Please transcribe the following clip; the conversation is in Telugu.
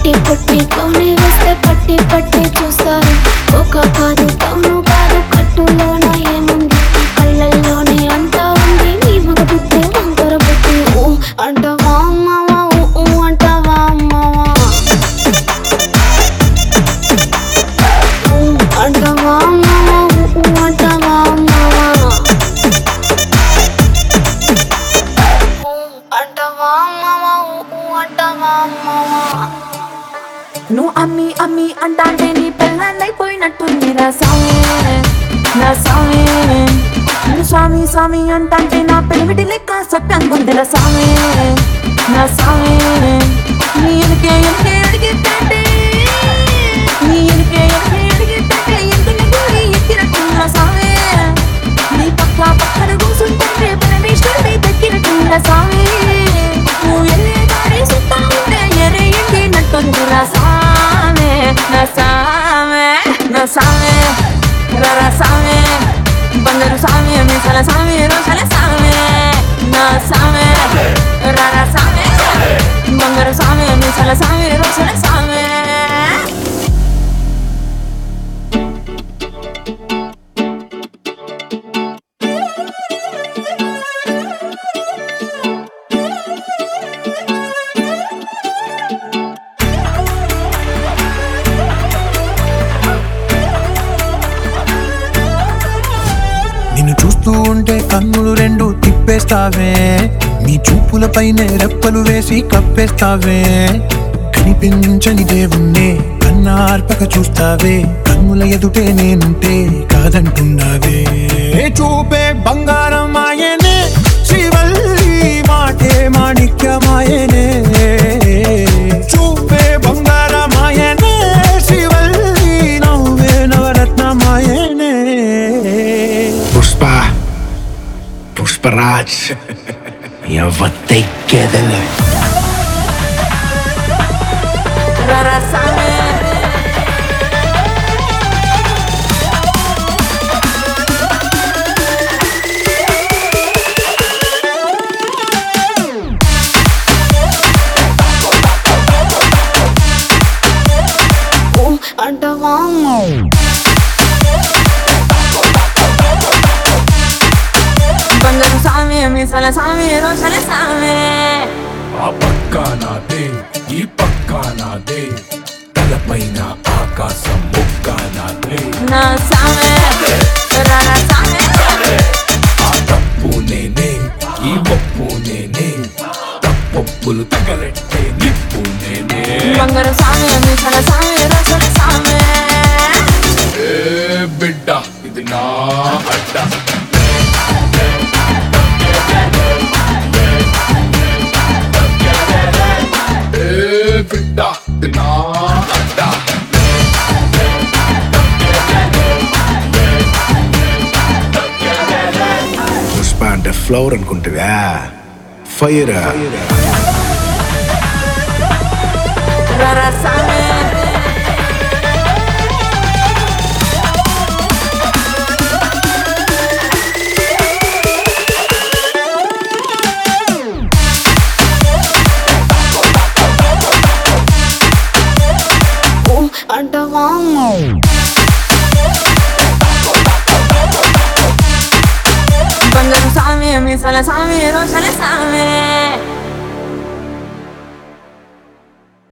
పట్టి పట్టి కౌని వేస్తే పట్టి పట్టి చూస్తారు ఒక కాదు కౌను కాదు కట్టులోన ఏముంది కళ్ళల్లోనే అంతా ఉంది నీ మగ బుద్ధి వంకర బుద్ధి ఊ అంటావా అమ్మవా ఊ ఊ అంటావా అమ్మవా ఊ అంటావా అమ్మవా ఊ ఊ అంటావా అమ్మవా ఊ అంటావా అమ్మవా ఊ ఊ అంటావా అమ్మవా నువ్వు అమ్మి అమ్మి అంటాంటే నీ పెళ్ళాన్నైపోయినట్టుంది రా స్వామి నా స్వామి నువ్వు స్వామి స్వామి అంటాంటే నా పెళ్ళిటి లెక్క సొట్టంగుంది రా స్వామి నా స్వామి నీ ఎనికే ఎనికే అడిగితే నీ ఎనికే ఎనికే అడిగితే ఎందుకు గురి ఎక్కినట్టున్న స్వామి నీ పక్క పక్కన కూర్చుంటే పరమేశ్వరుడి దక్కినట్టున్న స్వామి నువ్వు ఎల్లే దారి సుత్తా ఉంటే ఎరే ఎండినట్టుంది నా స్వామి నా స్వామి నా స్వామి రర స్వామి బంగారు స్వామి మీసల స్వామి రోషల స్వామి నా స్వామి రర స్వామి బంగారు స్వామి మీసల స్వామి రోషల స్వామి నిన్ను చూస్తూ ఉంటే కన్నులు రెండు తిప్పేస్తావే నీ చూపులపైనే రెప్పలు వేసి కప్పేస్తావే కనిపించని దేవుణ్ణే కన్నార్పక చూస్తావే కన్నుల ఎదుటే నేనుంటే కాదంటున్నావే చూపే బంగారం ఆయనే శ్రీవల్లి మాటే మాణిక్యమాయనే చూపే బంగారమాయనే శ్రీవల్లి నవ్వే నవరత్నమాయనే పుష్ప పుష్పరాజ్ ఎవత్తెక్కేదలే రర స్వామి ఊ అంటావా అమ్మా బంగారు స్వామి మీసల స్వామి రోషల స్వామి ఆ పక్క నాదే ఈ పక్క నాదే తలపైన ఆకాశం ముక్క నాదే నా స్వామి రర స్వామి ఆ తప్పు నేనే ఈ ఒప్పు నేనే తప్పొప్పులు తగలెట్టే నిప్పు నేనే బంగారు స్వామి మీసల స్వామి రోషల స్వామి ఏ బిడ్డ ఇది నా అడ్డ ఏ బిడ్డ ఇది నా అడ్డ పుష్ప అంటే ఫ్లవర్ అనుకుంటువా ఫైర్ రర స్వామి ఊ అంటావా అమ్మా బంగారు స్వామి మీసల స్వామి రోషల స్వామి